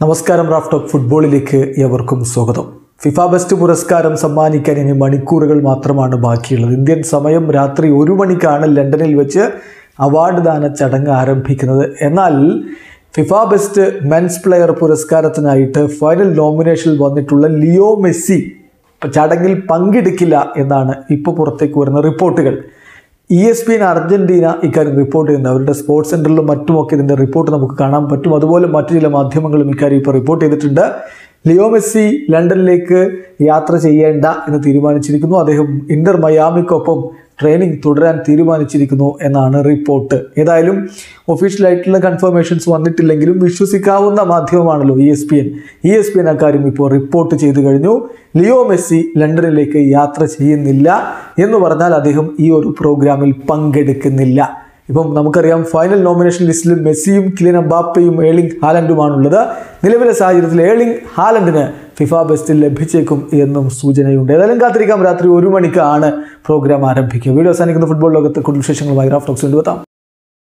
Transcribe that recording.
നമസ്കാരം Raf talk ഫുട്ബോളിലേക്ക് ഏവർക്കും സ്വാഗതം ഫിഫ ബെസ്റ്റ് പുരസ്കാരം സമ്മാനിക്കാൻ ഇനി മണിക്കൂറുകൾ മാത്രമാണ് ബാക്കിയുള്ളത് ഇന്ത്യൻ സമയം രാത്രി ഒരു മണിക്കാണ് ലണ്ടനിൽ വെച്ച് അവാർഡ് ദാന ചടങ്ങ് ആരംഭിക്കുന്നത് എന്നാൽ ഫിഫ ബെസ്റ്റ് മെൻസ് പ്ലെയർ പുരസ്കാരത്തിനായിട്ട് ഫൈനൽ നോമിനേഷനിൽ വന്നിട്ടുള്ള ലിയോ മെസ്സി ചടങ്ങിൽ പങ്കെടുക്കില്ല എന്നാണ് ഇപ്പോൾ പുറത്തേക്ക് വരുന്ന റിപ്പോർട്ടുകൾ ഇ എസ് പി അർജന്റീന ഇക്കാര്യം റിപ്പോർട്ട് ചെയ്യുന്നുണ്ട് അവരുടെ സ്പോർട്സ് സെൻറ്ററിലും മറ്റുമൊക്കെ ഇതിൻ്റെ റിപ്പോർട്ട് നമുക്ക് കാണാൻ പറ്റും അതുപോലെ മറ്റു ചില മാധ്യമങ്ങളും ഇക്കാര്യം ഇപ്പോൾ റിപ്പോർട്ട് ചെയ്തിട്ടുണ്ട് ലിയോ മെസ്സി ലണ്ടനിലേക്ക് യാത്ര ചെയ്യേണ്ട എന്ന് തീരുമാനിച്ചിരിക്കുന്നു അദ്ദേഹം ഇന്റർ മയാമിക്കൊപ്പം ട്രെയിനിങ് തുടരാൻ തീരുമാനിച്ചിരിക്കുന്നു എന്നാണ് റിപ്പോർട്ട് ഏതായാലും ഒഫീഷ്യലായിട്ടുള്ള കൺഫർമേഷൻസ് വന്നിട്ടില്ലെങ്കിലും വിശ്വസിക്കാവുന്ന മാധ്യമമാണല്ലോ E S P N E S P N അക്കാര്യം ഇപ്പോൾ റിപ്പോർട്ട് ചെയ്തു കഴിഞ്ഞു ലിയോ മെസ്സി ലണ്ടനിലേക്ക് യാത്ര ചെയ്യുന്നില്ല എന്ന് പറഞ്ഞാൽ അദ്ദേഹം ഈ ഒരു പ്രോഗ്രാമിൽ പങ്കെടുക്കുന്നില്ല ഇപ്പം നമുക്കറിയാം ഫൈനൽ നോമിനേഷൻ ലിസ്റ്റിൽ മെസ്സിയും കിലിൻ അമ്പാപ്പയും ഏളിംഗ് ഹാലൻഡുമാണുള്ളത് നിലവിലെ സാഹചര്യത്തിൽ ഏളിംഗ് ഹാലൻഡിന് ഫിഫ ബെസ്റ്റിൽ ലഭിച്ചേക്കും എന്നും സൂചനയുണ്ട് ഏതായാലും കാത്തിരിക്കാം രാത്രി ഒരു മണിക്കാണ് പ്രോഗ്രാം ആരംഭിക്കുക വീഡിയോ അവസാനിക്കുന്ന ഫുട്ബോൾ ലോകത്ത് കൂടുതൽ വിശേഷങ്ങളുമായി റാഫ്റ്റോക്സ് കൊണ്ടുവെത്താം